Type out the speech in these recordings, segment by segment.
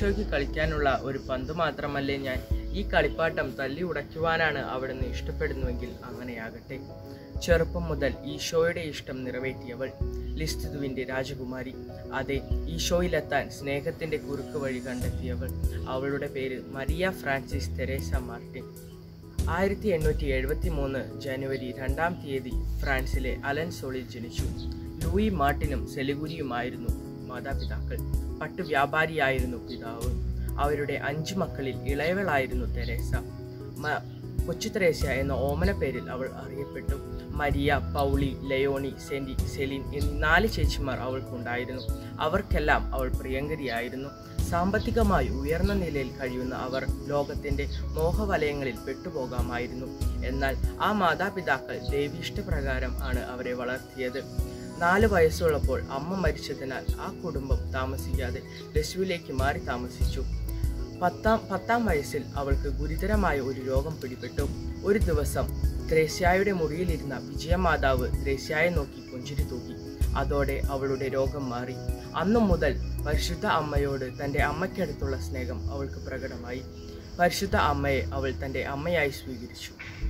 ഈശോയ്ക്ക് കളിക്കാനുള്ള ഒരു പന്ത് മാത്രമല്ലേ ഞാൻ ഈ കളിപ്പാട്ടം തല്ലി ഉടയ്ക്കുവാനാണ് അവിടുന്ന് ഇഷ്ടപ്പെടുന്നുവെങ്കിൽ അങ്ങനെയാകട്ടെ ചെറുപ്പം മുതൽ ഈശോയുടെ ഇഷ്ടം നിറവേറ്റിയവൾ ലിസ്തുവിൻ്റെ രാജകുമാരി അതെ ഈശോയിലെത്താൻ സ്നേഹത്തിൻ്റെ കുറുക്ക് വഴി കണ്ടെത്തിയവൾ അവളുടെ പേര് മരിയ ഫ്രാൻസിസ് തെരേസ മാർട്ടിൻ ആയിരത്തി എണ്ണൂറ്റി എഴുപത്തി മൂന്ന് ജനുവരി രണ്ടാം തീയതി ഫ്രാൻസിലെ അലൻസോളിൽ ജനിച്ചു ലൂയി മാർട്ടിനും സെലിഗുരിയുമായിരുന്നു മാതാപിതാക്കൾ പട്ടു വ്യാപാരിയായിരുന്നു പിതാവ് അവരുടെ അഞ്ചു മക്കളിൽ ഇളയവളായിരുന്നു തെരേസ മ- കൊച്ചു തെരേസ എന്ന ഓമന പേരിൽ അവൾ അറിയപ്പെട്ടു Maria Pauly Leoni Centi Celine എന്നീ നാല് ചേച്ചിമാർ അവൾക്കുണ്ടായിരുന്നു അവർക്കെല്ലാം അവൾ പ്രിയങ്കരിയായിരുന്നു സാമ്പത്തികമായി ഉയർന്ന നിലയിൽ കഴിയുന്ന അവർ ലോകത്തിന്റെ മോഹവലയങ്ങളിൽ പെട്ടുപോകാമായിരുന്നു എന്നാൽ ആ മാതാപിതാക്കൾ ദേവീഷ്ടപ്രകാരം ആണ് അവരെ വളർത്തിയത് നാല് വയസ്സുള്ളപ്പോൾ അമ്മ മരിച്ചതിനാൽ ആ കുടുംബം താമസിക്കാതെ ലസുവിലേക്ക് മാറി താമസിച്ചു പത്താം പത്താം വയസ്സിൽ അവൾക്ക് ഗുരുതരമായ ഒരു രോഗം പിടിപെട്ടു ഒരു ദിവസം ത്രേസ്യായുടെ മുറിയിലിരുന്ന വിജയമാതാവ് ത്രേസ്യായെ നോക്കി പുഞ്ചിരി തൂക്കി അതോടെ അവളുടെ രോഗം മാറി അന്നു മുതൽ പരിശുദ്ധ അമ്മയോട് തൻ്റെ അമ്മയ്ക്കടുത്തുള്ള സ്നേഹം അവൾക്ക് പ്രകടമായി പരിശുദ്ധ അമ്മയെ അവൾ തൻ്റെ അമ്മയായി സ്വീകരിച്ചു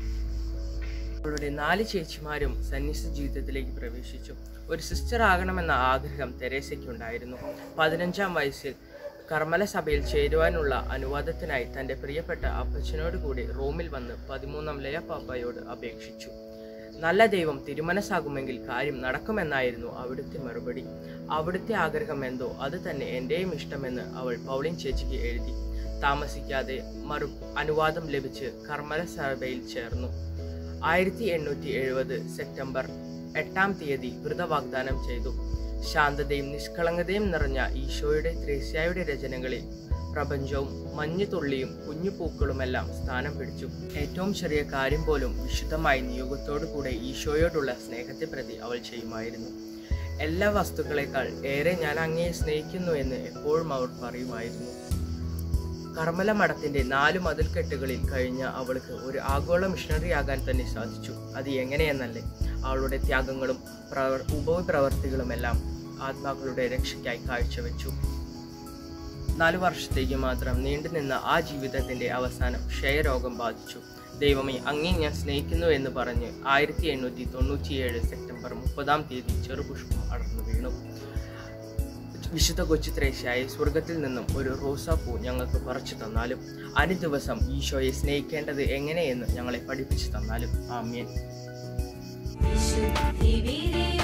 അവളുടെ നാല് ചേച്ചിമാരും സന്യാസ ജീവിതത്തിലേക്ക് പ്രവേശിച്ചു ഒരു സിസ്റ്റർ ആകണമെന്ന ആഗ്രഹം തെരേസയ്ക്കുണ്ടായിരുന്നു പതിനഞ്ചാം വയസ്സിൽ കർമ്മല സഭയിൽ ചേരുവാനുള്ള അനുവാദത്തിനായി തൻ്റെ പ്രിയപ്പെട്ട അപ്പച്ചനോട് കൂടി റോമിൽ വന്ന് പതിമൂന്നാം ലയ പാപ്പയോട് അപേക്ഷിച്ചു നല്ല ദൈവം തിരുമനസ്സാകുമെങ്കിൽ കാര്യം നടക്കുമെന്നായിരുന്നു അവിടുത്തെ മറുപടി അവിടുത്തെ ആഗ്രഹം എന്തോ അത് തന്നെ എൻ്റെയും ഇഷ്ടമെന്ന് അവൾ പൗളിൻ ചേച്ചിക്ക് എഴുതി താമസിക്കാതെ മറു അനുവാദം ലഭിച്ച് കർമ്മല സഭയിൽ ചേർന്നു ആയിരത്തി എണ്ണൂറ്റി എഴുപത് സെപ്റ്റംബർ എട്ടാം തീയതി വ്രതവാഗ്ദാനം ചെയ്തു ശാന്തതയും നിഷ്കളങ്കതയും നിറഞ്ഞ ഈശോയുടെ ത്രേസ്യായുടെ രചനകളിൽ പ്രപഞ്ചവും മഞ്ഞുതുള്ളിയും കുഞ്ഞുപൂക്കളുമെല്ലാം സ്ഥാനം പിടിച്ചു ഏറ്റവും ചെറിയ കാര്യം പോലും വിശുദ്ധമായി നിയോഗത്തോടു കൂടെ ഈശോയോടുള്ള സ്നേഹത്തെ പ്രതി അവൾ ചെയ്യുമായിരുന്നു എല്ലാ വസ്തുക്കളെക്കാൾ ഏറെ ഞാൻ അങ്ങയെ സ്നേഹിക്കുന്നു എന്ന് എപ്പോഴും അവർ പറയുമായിരുന്നു കർമ്മല മഠത്തിന്റെ നാല് മതിൽക്കെട്ടുകളിൽ കഴിഞ്ഞ അവൾക്ക് ഒരു ആഗോള മിഷണറി ആകാൻ തന്നെ സാധിച്ചു അത് എങ്ങനെയെന്നല്ലേ അവളുടെ ത്യാഗങ്ങളും പ്രവർ ഉപപ്രവർത്തികളുമെല്ലാം ആത്മാക്കളുടെ രക്ഷയ്ക്കായി കാഴ്ചവെച്ചു നാലു വർഷത്തേക്ക് മാത്രം നീണ്ടുനിന്ന ആ ജീവിതത്തിന്റെ അവസാനം ക്ഷയരോഗം ബാധിച്ചു ദൈവമേ അങ്ങേ ഞാൻ സ്നേഹിക്കുന്നു എന്ന് പറഞ്ഞ് ആയിരത്തി എണ്ണൂറ്റി തൊണ്ണൂറ്റിയേഴ് സെപ്റ്റംബർ മുപ്പതാം തീയതി ചെറുപുഷ്പം അടർന്നു വീണു വിശുദ്ധ കൊച്ചു ത്രേശയായി സ്വർഗത്തിൽ നിന്നും ഒരു റോസാപ്പൂ ഞങ്ങൾക്ക് പറിച്ചു തന്നാലും അനു ദിവസം ഈശോയെ സ്നേഹിക്കേണ്ടത് എങ്ങനെയെന്ന് ഞങ്ങളെ പഠിപ്പിച്ചു തന്നാലും ആമ്യൻ വിശുദ്ധി